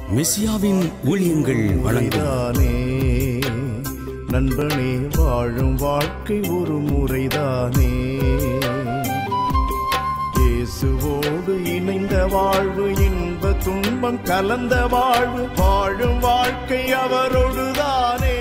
மெசியாவின் ஊழியங்கள் வழங்கும் முறைதானே நண்பனே வாழும் வாழ்க்கை ஒரு முறைதானே இயேசுவோடு இணைந்த வாழ்வு இன்ப துன்பம் கலந்த வாழ்வு வாழும் வாழ்க்கை அவரோடுதானே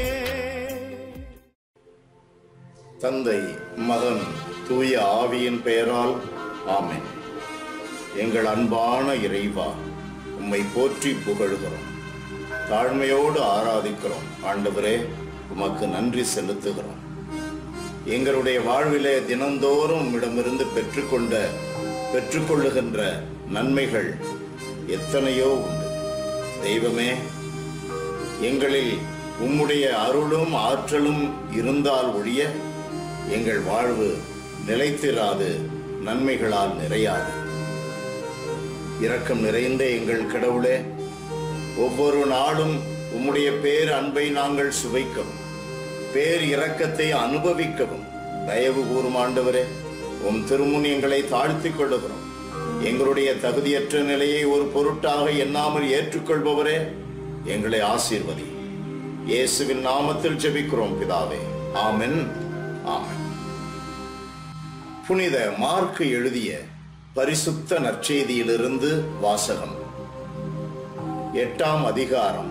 தந்தை மகன் தூய ஆவியின் பெயரால் ஆமென் எங்கள் அன்பான இறைவா உம்மை போற்றி புகழுகிறோம் தாழ்மையோடு ஆராதிக்கிறோம் ஆண்டவரே உமக்கு நன்றி செலுத்துகிறோம் எங்களுடைய வாழ்விலே தினந்தோறும் உம்மிடமிருந்து பெற்றுக்கொண்ட பெற்றுக்கொள்ளுகின்ற நன்மைகள் எத்தனையோ உண்டு தெய்வமே எங்களில் உம்முடைய அருளும் ஆற்றலும் இருந்தால் ஒழிய எங்கள் வாழ்வு நிலைத்திராது நன்மைகளால் நிறையாது இரக்கம் நிறைந்த எங்கள் கடவுளே ஒவ்வொரு நாளும் உம்முடைய பேர் அன்பை நாங்கள் சுவைக்கவும் பேர் இரக்கத்தை அனுபவிக்கவும் தயவு கூறும் ஆண்டவரே உம் திருமுன் எங்களை தாழ்த்திக் கொள்ளுகிறோம் எங்களுடைய தகுதியற்ற நிலையை ஒரு பொருட்டாக எண்ணாமல் ஏற்றுக்கொள்பவரே எங்களை ஆசீர்வதி இயேசுவின் நாமத்தில் ஜெபிக்கிறோம் பிதாவே ஆமென் ஆமென் புனித மார்க்கு எழுதிய பரிசுத்த நற்செய்தியிலிருந்து வாசகம் எட்டாம் அதிகாரம்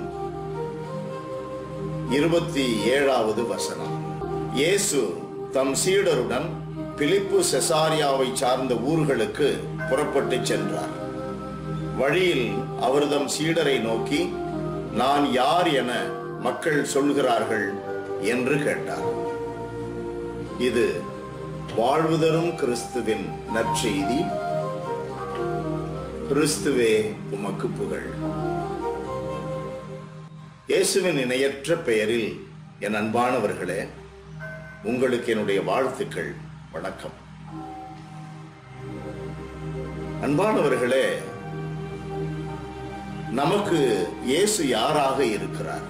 இருபத்தி ஏழாவது வசனம் இயேசு தம் சீடருடன் பிலிப்பு செசாரியாவை சார்ந்த ஊர்களுக்கு புறப்பட்டுச் சென்றார் வழியில் அவர் தம் சீடரை நோக்கி நான் யார் என மக்கள் சொல்கிறார்கள் என்று கேட்டார் இது வாழ்வு தரும் கிறிஸ்துவின் நற்செய்தி கிறிஸ்துவே உமக்கு புகழ் இயேசுவின் இணையற்ற பெயரில் என் அன்பானவர்களே உங்களுக்கு என்னுடைய வாழ்த்துக்கள் வணக்கம் அன்பானவர்களே நமக்கு இயேசு யாராக இருக்கிறார்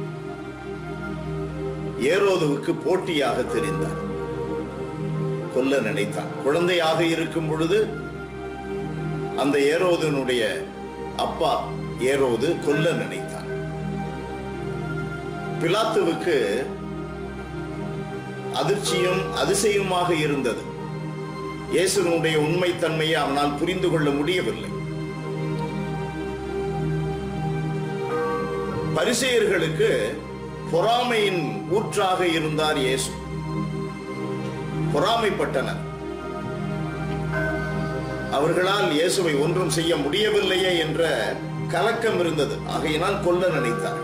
ஏரோதுவுக்கு போட்டியாக தெரிந்தார் கொல்ல நினைத்தான் குழந்தையாக இருக்கும் பொழுது அந்த ஏரோதனுடைய அப்பா ஏரோது கொல்ல நினைத்தான் பிலாத்துவுக்கு அதிர்ச்சியும் அதிசயமாக இருந்தது இயேசுனுடைய உண்மைத்தன்மையை அவனால் புரிந்து கொள்ள முடியவில்லை பரிசெயர்களுக்கு பொறாமையின் ஊற்றாக இருந்தார் இயேசு பொறாமைப்பட்டனர் அவர்களால் இயேசுவை ஒன்றும் செய்ய முடியவில்லையே என்ற கலக்கம் இருந்தது ஆகையினால் கொல்ல நினைத்தார்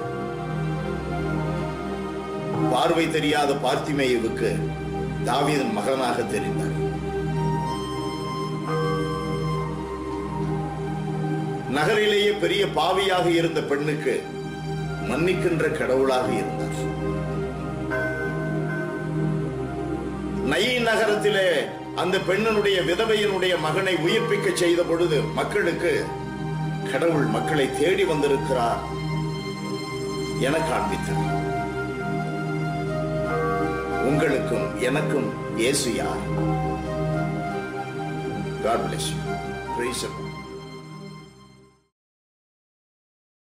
பார்வை தெரியாத பார்த்திமேயுவுக்கு தாவீதன் மகனாக தெரிந்தார் நகரிலேயே பெரிய பாவியாக இருந்த பெண்ணுக்கு மன்னிக்கின்ற கடவுளாக இருந்தார் நை நகரத்திலே அந்த பெண்ணினுடைய விதவையினுடைய மகனை உயிர்ப்பிக்க செய்த பொழுது மக்களுக்கு கடவுள் மக்களை தேடி வந்திருக்கிறார் என காண்பித்தார் உங்களுக்கும் எனக்கும் இயேசு யார் God bless you. Praise the Lord.